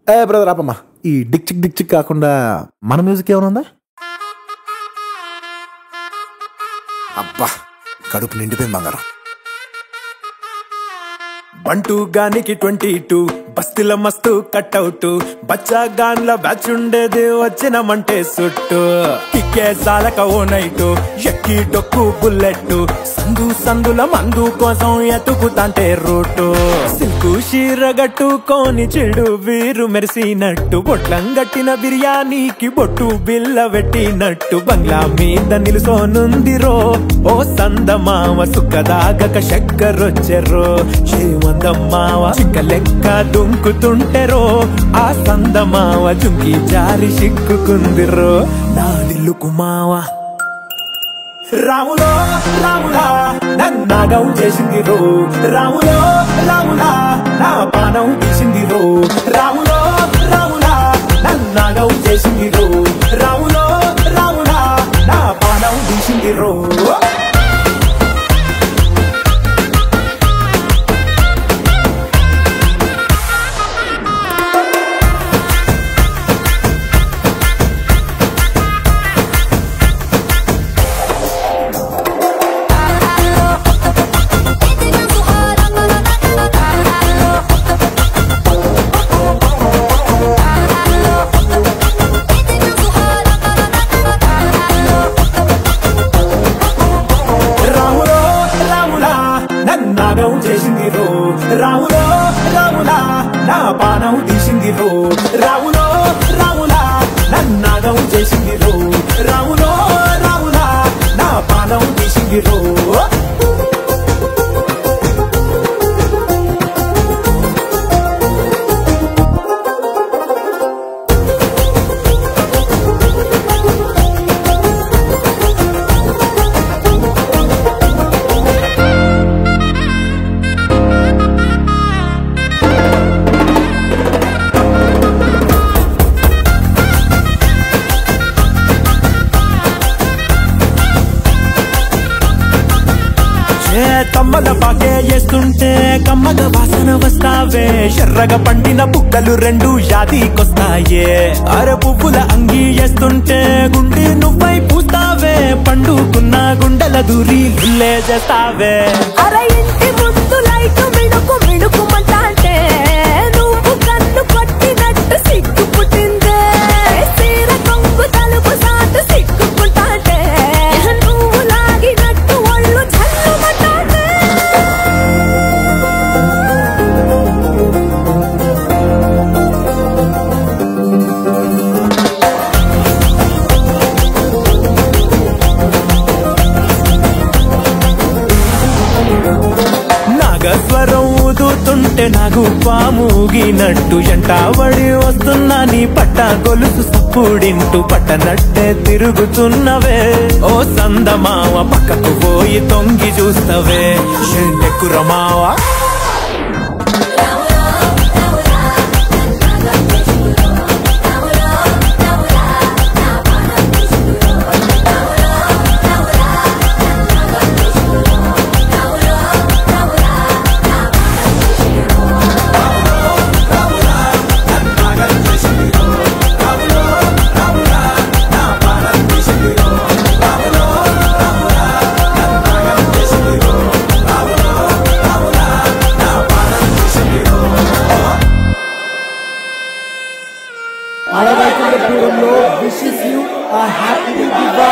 ఏ brother ఆపమ్మా ఈ Dick చిక్ Dick చిక్ కాకుండా మన మ్యూజిక్ ఏమైనా ఉందా అబ్బా కడుపు నిండిపోయింది బంగారం బంటూ గానికి ట్వంటీ టూ బస్తీల మస్తు కట్అవుట్ బచ్చా గాన్ల బ్యాచ్ ఉండేది వచ్చినమంటే సుట్టు కిక్కే సాలక ఓ నైటు ఎక్కి డొక్కు బుల్లెట్ సందు సందుల మందు కోసం ఎతుకుతాంటే రూటు సిల్కు షీర గట్టుకోని చెడు వీరు మెరిసినట్టు బొట్లం గట్టిన బిర్యానీకి బొట్టు బిల్ల పెట్టినట్టు బంగ్లా మీద నిలుసోనుందిరో ఓ సందమావ సుఖదాగక చక్కరొచ్చెరో శ్రీమందమ్మావ చిక్క లెక్క దుంకుతుంటెరో ఆ సందమావ చుంకి జారి సిక్కుకుందిరో నా దిల్లుకు మావా రాములో రాములా నన్నాగం చేసింది రో రాములో రాములా నా పానం తీసింది రో రాములో రాములా నన్నాగం చేసింది రో రాములో రాములా నా పానం తీసింది రో రాములో రాములా నన్నాగం చేసింది రో రాములో రాములా నా పానం తీసింది రో రాములో రాములా నన్నాగం చేసింది రో రాములో రాములా నా పానం తీసింది రో ఏ తమ్మల పాకే చేస్తుంటే కమ్మగ వాసన వస్తావే ఎర్రగా పండిన బుక్కలు రెండు యాదికొస్తాయే అర పువ్వుల అంగి వేస్తుంటే గుండె నువ్వై పూస్తావే పండుకున్న గుండెల దూరి లుల్లే చేస్తావే అర ఇంటి ముందు లైట్ మిణుకు మిణుకుమంటాంటే నువ్వు కన్ను కొట్టినట్టు సిగ్గు పుట్టిందే సీర కొంగు తలుపు సాటు సిగ్గుకుంటాంటే నువ్వు లాగినట్టు ఒళ్ళు చల్లుమంటాంటే నాగస్వరం ఊదుతుంటే నాకు పాముగినట్టు ఎంటావడి వస్తున్నా నీ పట్ట గొలుసు సప్పుడింటూ పట్టనట్టే తిరుగుతున్నవే ఓ సందమావ పక్కకు పోయి తొంగి చూస్తవే ఎక్కురమావా ఆడవైకుంఠపురంలో wishes you a happy Diwali